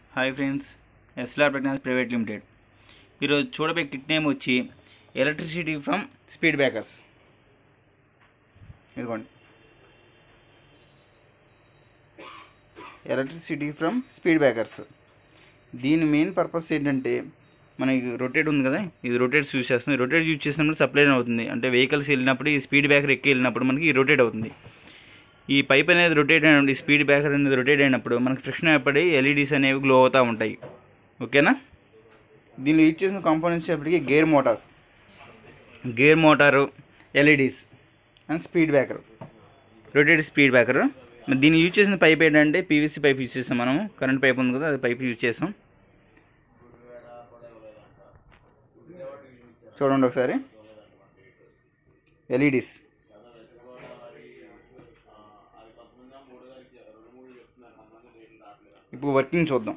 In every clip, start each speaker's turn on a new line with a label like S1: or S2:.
S1: hi friends S L R technology private limited ఈరోజు చూడబోయే kit name వచ్చి ఎలక్ట్రిసిటీ ఫ్రమ్ స్పీడ్ బ్రేకర్స్ ఇదిగోండి ఎలక్ట్రిసిటీ ఫ్రమ్ స్పీడ్ బ్రేకర్స్ దీని main purpose ఏంటంటే మనకి రొటేట్ ఉంది కదా ఇది రొటేట్స్ యూజ్ చేస్తుంది రొటేట్ యూజ్ చేసినప్పుడు సప్లై అవుతుంది అంటే వెహికల్స్ వెళ్ళినప్పుడు ఈ స్పీడ్ బ్రేకర్ ఎక్కి వెళ్ళినప్పుడు మనకి రొటేట్ అవుతుంది ఈ పైప్ అనేది రొటేట్ అయినప్పుడు ఈ స్పీడ్ బ్రేకర్ అనేది రొటేట్ అయినప్పుడు మనకి ఫ్రిక్షన్ ఏర్పడి ఎల్ఈడీస్ అనేవి గ్లో అవుతూ ఉంటాయి ఓకేనా దీనిలో యూజ్ చేసిన కాంపోనెంట్స్ ఎప్పటికీ gear motors gear motor LEDs and speed breaker rotate speed breaker దీన్ని యూజ్ చేసిన పైప్ ఏంటంటే పీవీసీ పైప్ యూజ్ చేసాం మనం కరెంట్ పైప్ ఉంది కదా అది పైప్ యూజ్ చేసాం చూడండి ఒకసారి ఎల్ఈడీస్ ఇప్పుడు వర్కింగ్ చూద్దాం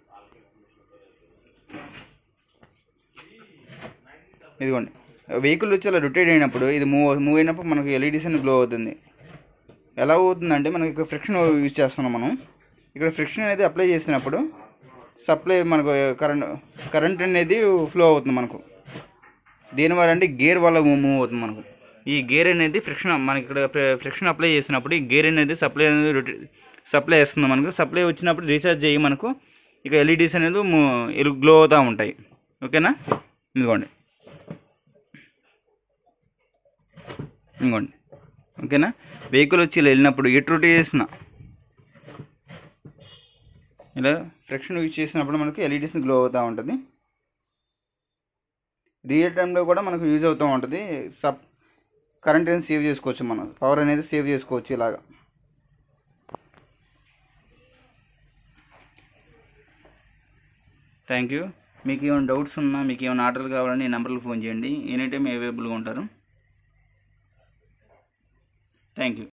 S1: ఇదిగోండి వెహికల్ వచ్చి అలా రొటేట్ అయినప్పుడు ఇది మూవ్ మూవ్ అయినప్పుడు మనకి ఎల్ఈడీస్ అని గ్లో అవుతుంది ఎలా అవుతుందంటే మనకి ఇక్కడ ఫ్రిక్షన్ యూజ్ చేస్తున్నాం మనం ఇక్కడ ఫ్రిక్షన్ అనేది అప్లై చేసినప్పుడు సప్లై మనకు కరెంట్ కరెంట్ అనేది ఫ్లో అవుతుంది మనకు దీనివల్ల అంటే గేర్ వల్ల మూవ్ అవుతుంది మనకు ఈ గేర్ అనేది ఫ్రిక్షన్ మనకి ఇక్కడ ఫ్రిక్షన్ అప్లై చేసినప్పుడు ఈ గేర్ అనేది సప్లై అనేది రొటే సప్లై వేస్తుంది మనకు సప్లై వచ్చినప్పుడు రీఛార్జ్ అయ్యి మనకు ఇక ఎల్ఈడీస్ అనేది గ్లో అవుతూ ఉంటాయి ఓకేనా ఇదిగోండి ఇదిగోండి ఓకేనా వెహికల్ వచ్చి ఇలా వెళ్ళినప్పుడు ఎటు రొటేట్ చేసిన ఇలా ఫ్రిక్షన్ యూజ్ చేసినప్పుడు మనకి ఎల్ఈడీస్ గ్లో అవుతూ ఉంటుంది రియల్ టైంలో కూడా మనకు యూజ్ అవుతూ ఉంటుంది సబ్ కరెంట్ అనేది సేవ్ చేసుకోవచ్చు మనం పవర్ అనేది సేవ్ చేసుకోవచ్చు ఇలాగా థ్యాంక్ యూ మీకు ఏమైనా డౌట్స్ ఉన్నా మీకు ఏమైనా ఆర్డర్లు కావాలని ఈ నెంబర్కి ఫోన్ చేయండి ఎనీ టైం అవైలబుల్గా ఉంటారు థ్యాంక్ యూ